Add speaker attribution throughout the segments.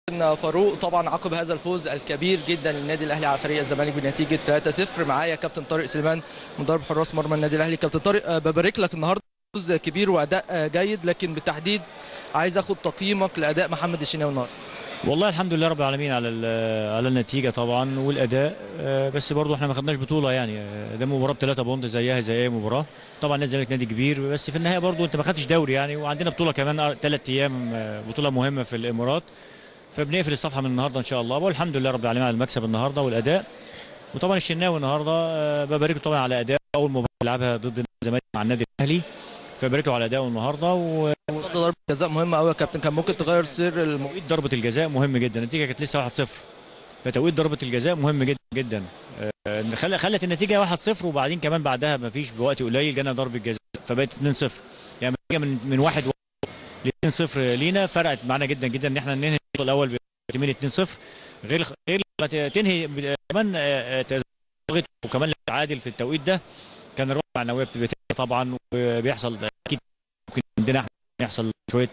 Speaker 1: كابتن فاروق طبعا عقب هذا الفوز الكبير جدا للنادي الاهلي على فريق الزمالك بنتيجه 3-0 معايا كابتن طارق سليمان مدرب حراس مرمى النادي الاهلي كابتن طارق آه، ببارك لك النهارده فوز كبير واداء آه، جيد لكن بالتحديد عايز اخد تقييمك لاداء محمد الشناوي النهارده
Speaker 2: والله الحمد لله رب العالمين على ال- على النتيجه طبعا والاداء آه، بس برضو احنا ما خدناش بطوله يعني آه، ده مباراه بثلاثه بونت زيها زي اي مباراه طبعا نادي الزمالك نادي كبير بس في النهايه برضو انت ما خدتش دوري يعني وعندنا بطوله كمان ثلاث ايام آه، بطوله مهمه في الامارات فبنقفل الصفحه من النهارده ان شاء الله والحمد لله رب العالمين على المكسب النهارده والاداء وطبعا الشناوي النهارده آه، ببارك له طبعا على اداء اول مباراه لعبها ضد الزمالك مع النادي الاهلي فبارك له على ادائه النهارده و...
Speaker 1: صد ضربه جزاء مهمه قوي يا كابتن كان ممكن تغير سر الم...
Speaker 2: توقيت ضربه الجزاء مهم جدا النتيجه كانت لسه 1-0 فتوقيت ضربه الجزاء مهم جدا جدا آه، خل- خلت النتيجه 1-0 وبعدين كمان بعدها ما فيش بوقت قليل جانا ضربه جزاء فبقت 2-0 يعني النتيجه من من 1 ل 2-0 لينا فرقت معانا جدا جدا ان احنا ننهي الشوط الاول بتمرير 2-0 غير غير لما ت- تنهي ب- كمان آه، آه، تزغط وكمان تعادل في التوقيت ده كان الروح المعنويه بتبقى طبعا وبيحصل اكيد ممكن عندنا احنا يحصل شويه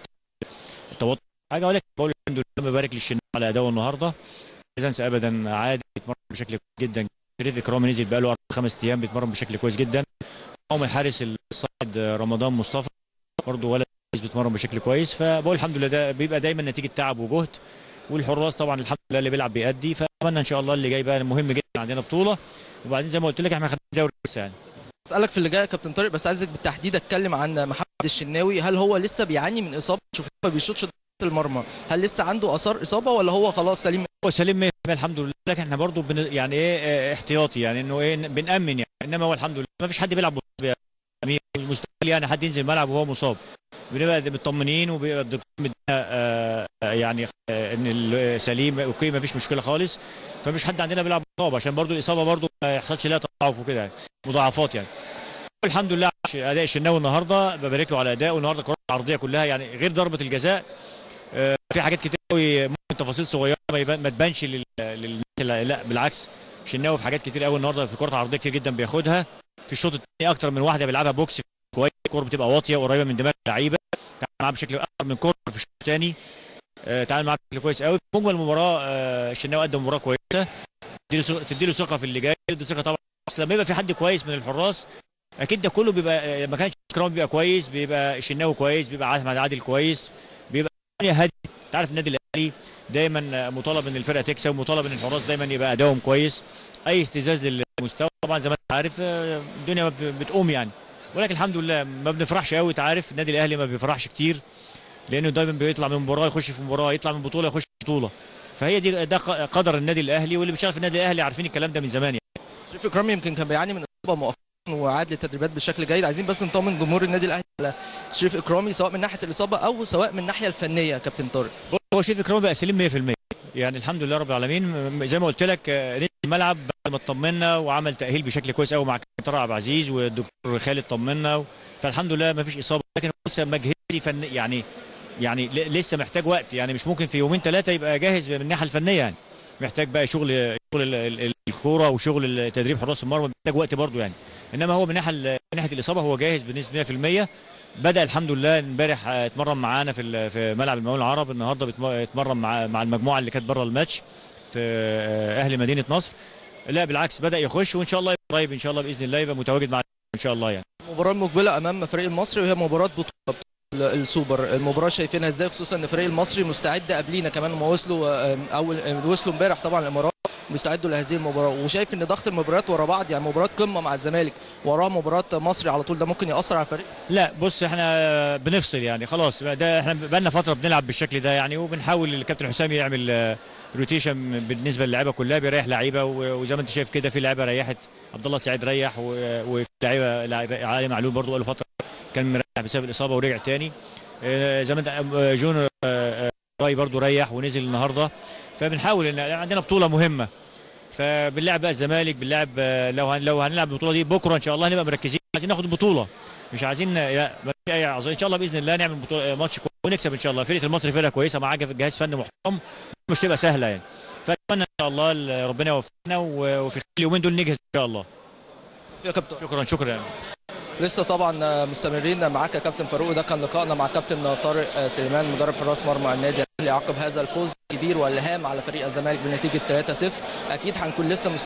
Speaker 2: توتر حاجه ولكن بقول الحمد لله ببارك للشناوي على اداؤه النهارده لا انسى ابدا عادي بيتمرن بشكل كويس جدا شريف اكرامي نزل بقاله اربع خمس ايام بيتمرن بشكل كويس جدا معاهم الحارس الصاعد رمضان مصطفى برضه ولد كويس بيتمرن بشكل كويس فبقول الحمد لله ده بيبقى دايما نتيجه تعب وجهد والحراس طبعا الحمد لله اللي بيلعب بيأدي فاتمنى ان شاء الله اللي جاي بقى مهم جدا عندنا بطوله وبعدين زي ما قلت لك احنا خدنا الدوري لسه يعني
Speaker 1: اسالك في اللي جاي يا كابتن طارق بس عايزك بالتحديد اتكلم عن محمد الشناوي هل هو لسه بيعاني من اصابه شوف ما بيشوطش ضربات المرمى هل لسه عنده اثار اصابه ولا هو خلاص سليم
Speaker 2: هو سليم 100% الحمد لله لكن احنا برضو بن يعني ايه اه، احتياطي يعني انه ايه بنأمن يعني انما هو الحمد لله ما فيش حد بيلعب مصاب يا امير مستحيل يعني حد ينزل الملعب وهو مصاب بنبقى مطمنين وبيبقى الدكتور مدينا اه، اه، يعني اه، ان ال- سليم اوكي ما فيش مشكله خالص فمش حد عندنا بيلعب مصاب عشان برضو الاصابه برضو ما يحصلش لها تضاعف وكده يعني مضاعفات يعني الحمد لله على اداء الشناوي النهارده ببارك له على ادائه النهارده الكرات العرضيه كلها يعني غير ضربه الجزاء آه، في حاجات كتير قوي ممكن تفاصيل صغيره ما, يبان ما تبانش لل... لل... لا بالعكس الشناوي في حاجات كتير قوي النهارده في كرات عرضيه كتير جدا بياخدها في الشوط الثاني اكتر من واحده بيلعبها بوكس كويس الكوره بتبقى واطيه قريبه من دماغ اللعيبه تعامل معاه بشكل اكتر من كوره في الشوط الثاني آه، تعامل معاه بشكل كويس قوي في مجمل المباراه آه، الشناوي قدم مباراه كويسه تديله ثقه تديله ثقه في اللي جاي تدي ثقه طبعا بس لما يبقى في حد كويس من الحراس اكيد ده كله بيبقى ما كانش كرام بيبقى كويس بيبقى الشناوي كويس بيبقى احمد عادل كويس بيبقى الدنيا هادي انت عارف النادي الاهلي دايما مطالب ان الفرقه تكسب ومطالب ان الحراس دايما يبقى ادائهم كويس اي استزاز للمستوى طبعا زي ما انت عارف آه، الدنيا بت- بتقوم يعني ولكن الحمد لله ما بنفرحش قوي انت عارف النادي الاهلي ما بيفرحش كتير لانه دايما بيطلع من مباراه يخش في مباراه يطلع من بطوله يخش في بطوله فهي دي ده ق- قدر النادي الاهلي واللي بيشتغل في النادي الاهلي عارفين الكلام ده من زمان يعني.
Speaker 1: شريف اكرامي يمكن كان بيعاني من اصابه مؤخرا وعاد للتدريبات بشكل جيد عايزين بس نطمن جمهور النادي الاهلي على شريف اكرامي سواء من ناحيه الاصابه او سواء من الناحيه الفنيه يا كابتن طارق
Speaker 2: هو شريف اكرامي بقى سليم 100% يعني الحمد لله رب العالمين م- زي ما قلت لك آه، نزل الملعب بعد ما اطمنا وعمل تاهيل بشكل كويس قوي مع كابتن طارق عبد العزيز والدكتور خالد طمنا و- فالحمد لله ما فيش اصابه لكن هو لسه مجهزي فن يعني يعني ل- لسه محتاج وقت يعني مش ممكن في يومين ثلاثه يبقى جاهز من الناحيه الفنيه يعني محتاج بقى شغل شغل ال- ال- الكوره وشغل تدريب حراس المرمى محتاج وقت برضه يعني انما هو من ناحيه ال- من ناحيه الاصابه هو جاهز بنسبه 100% بدا الحمد لله امبارح آه، اتمرن معانا في ال- في ملعب المقاولين العرب النهارده بيتم- اتمرن مع مع المجموعه اللي كانت بره الماتش في آه، اهل مدينه نصر لا بالعكس بدا يخش وان شاء الله يبقى قريب ان شاء الله باذن الله يبقى متواجد مع ان شاء الله يعني
Speaker 1: المباراه المقبله امام فريق المصري وهي مباراه بطوله بطولة السوبر المباراه شايفينها ازاي خصوصا ان فريق المصري مستعد قبلينا كمان هم وصلوا آم، اول آم، وصلوا امبارح طبعا الامارات مستعدوا لهذه المباراه وشايف ان ضغط المباريات ورا بعض يعني مباراه قمه مع الزمالك وراها مباراه مصري على طول ده ممكن ياثر على الفريق
Speaker 2: لا بص احنا بنفصل يعني خلاص ده احنا بقالنا فتره بنلعب بالشكل ده يعني وبنحاول الكابتن حسام يعمل آه، روتيشن بالنسبه للعيبه كلها بيريح لعيبه و- وزي ما انت شايف كده في لعيبه ريحت عبد الله سعيد ريح و- وفي لعيبه لع- علي معلول برضو بقاله فتره كان مريح بسبب الاصابه ورجع تاني آه، زي ما انت آه، جون آه، آه، راي برضو ريح ونزل النهارده فبنحاول ان عندنا بطوله مهمه فبنلعب بقى الزمالك بنلعب آه، لو هن لو هنلعب البطوله دي بكره ان شاء الله هنبقى مركزين عايزين ناخد البطوله مش عايزين لا ما فيش اي عذر ان شاء الله باذن الله نعمل بطوله ماتش كويس ونكسب ان شاء الله فرقه المصري فرقه كويسه معاها جهاز فني محترم مش تبقى سهله يعني فاتمنى ان شاء الله ال- ربنا يوفقنا و- وفي خلال اليومين دول نجهز ان شاء الله
Speaker 1: يا كابتن
Speaker 2: شكرا شكرا
Speaker 1: لسه طبعا مستمرين معاك يا كابتن فاروق ده كان لقائنا مع كابتن طارق سليمان مدرب حراس مرمى النادي الاهلي عقب هذا الفوز الكبير والهام على فريق الزمالك بنتيجه 3-0 اكيد هنكون لسه